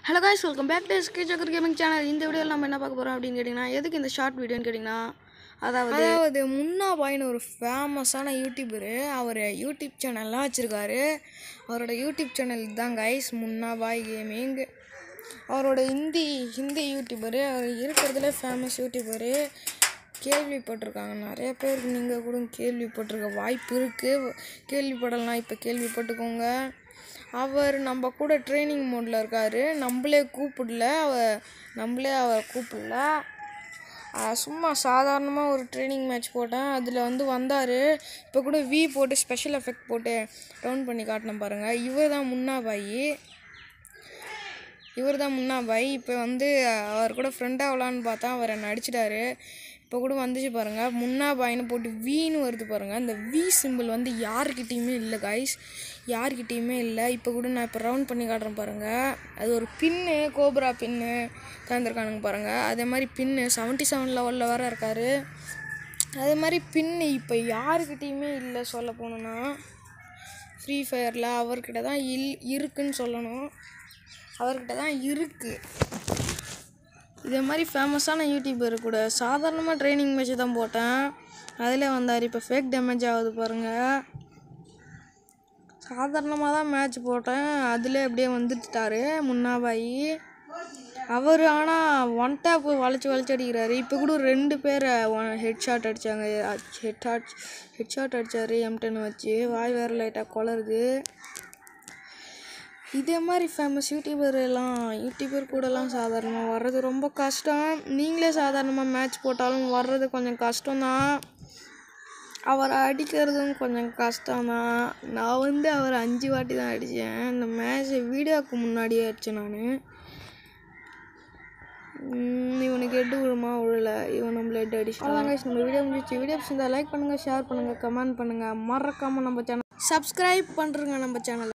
hello guys welcome back to SK Jagger gaming channel இந்த வீடியோவில் நம்ம என்ன பார்க்க போகிறோம் அப்படின்னு கேட்டிங்கன்னா எதுக்கு இந்த ஷார்ட் வீடியோன்னு கேட்டிங்கன்னா அதாவது அதாவது முன்னா பாய்னு ஒரு ஃபேமஸான யூடியூபரு அவர் யூடியூப் சேனல்லாம் வச்சுருக்காரு அவரோட யூடியூப் சேனல் இதுதான் கைஸ் முன்னா பாய் கேமிங் அவரோட ஹிந்தி ஹிந்தி யூடியூபரு அவர் இருக்கிறதுல ஃபேமஸ் யூடியூபரு கேள்விப்பட்டிருக்காங்க நிறைய பேர் நீங்கள் கூட கேள்விப்பட்டிருக்க வாய்ப்பு இருக்குது கேள்விப்படலாம் இப்போ கேள்விப்பட்டுக்கோங்க அவர் நம்ம கூட ட்ரைனிங் மோடில் இருக்கார் நம்மளே கூப்பிடல அவ நம்மளே அவர் கூப்பிடல ஆஹ் சும்மா சாதாரணமாக ஒரு ட்ரைனிங் மேட்ச் போட்டேன் அதில் வந்து வந்தார் இப்போ கூட வி போட்டு ஸ்பெஷல் எஃபெக்ட் போட்டு டவுன் பண்ணி காட்டினேன் பாருங்கள் இவர் தான் முன்னா பாய் இவர் தான் முன்னா பாய் இப்போ வந்து அவர் கூட ஃப்ரெண்ட் ஆகலான்னு பார்த்தா அவர் என்னை அடிச்சிட்டாரு இப்போ கூட வந்துச்சு பாருங்கள் முன்னா பாய்னு போட்டு வீன்னு வருது பாருங்கள் இந்த வி சிம்பிள் வந்து யாருக்கிட்டேயுமே இல்லை காய்ஸ் யாருக்கிட்டேயுமே இல்லை இப்போ கூட நான் இப்போ ரவுண்ட் பண்ணி காட்டுறேன் பாருங்கள் அது ஒரு பின்னு கோப்ரா பின்னு தந்திருக்கானுங்க பாருங்கள் அதே மாதிரி பின்னு செவன்ட்டி செவன் லெவலில் வேறு இருக்கார் அதே மாதிரி பின்னு இப்போ யாருக்கிட்டேயுமே இல்லை சொல்ல போனோன்னா ஃப்ரீ ஃபயரில் அவர்கிட்ட தான் இல் இருக்குன்னு சொல்லணும் அவர்கிட்ட தான் இருக்குது இதே மாதிரி ஃபேமஸான யூடியூபர் கூட சாதாரணமாக ட்ரைனிங் மேட்ச் தான் போட்டேன் அதில் வந்தார் இப்போ ஃபேக் டேமேஜ் ஆகுது பாருங்கள் சாதாரணமாக தான் மேட்ச் போட்டேன் அதில் அப்படியே வந்துட்டாரு முன்னாபாயி அவர் ஆனால் ஒன் டேப் வளைச்சி வளைச்சி அடிக்கிறாரு இப்போ கூட ரெண்டு பேரை ஒன் ஹெட் ஷாட் அடித்தாங்க ஹெட் ஷாட் ஹெட் ஷாட் அடித்தார் எம் டென் வச்சு வாய் வேறு லைட்டாக குளருது இதே மாதிரி ஃபேமஸ் யூடியூபர் எல்லாம் யூடியூபர் கூடலாம் சாதாரணமாக வர்றது ரொம்ப கஷ்டம் நீங்களே சாதாரணமாக மேட்ச் போட்டாலும் வர்றது கொஞ்சம் கஷ்டம்தான் அவரை அடிக்கிறதும் கொஞ்சம் கஷ்டம்தான் நான் வந்து அவரை அஞ்சு வாட்டி தான் அடித்தேன் இந்த மேட்ச் வீடியோவுக்கு முன்னாடியே அடித்தேன் நான் இவனுக்கு எட்டு விழுமா விழல இவன் நம்மள எட்டு அடிச்சு அதான் guys, நம்ம வீடியோ முடிச்சு வீடியோ பிடிச்சிருந்தா லைக் பண்ணுங்கள் ஷேர் பண்ணுங்கள் கமெண்ட் பண்ணுங்கள் மறக்காமல் நம்ம சேனல் சப்ஸ்கிரைப் பண்ணுறங்க நம்ம சேனலை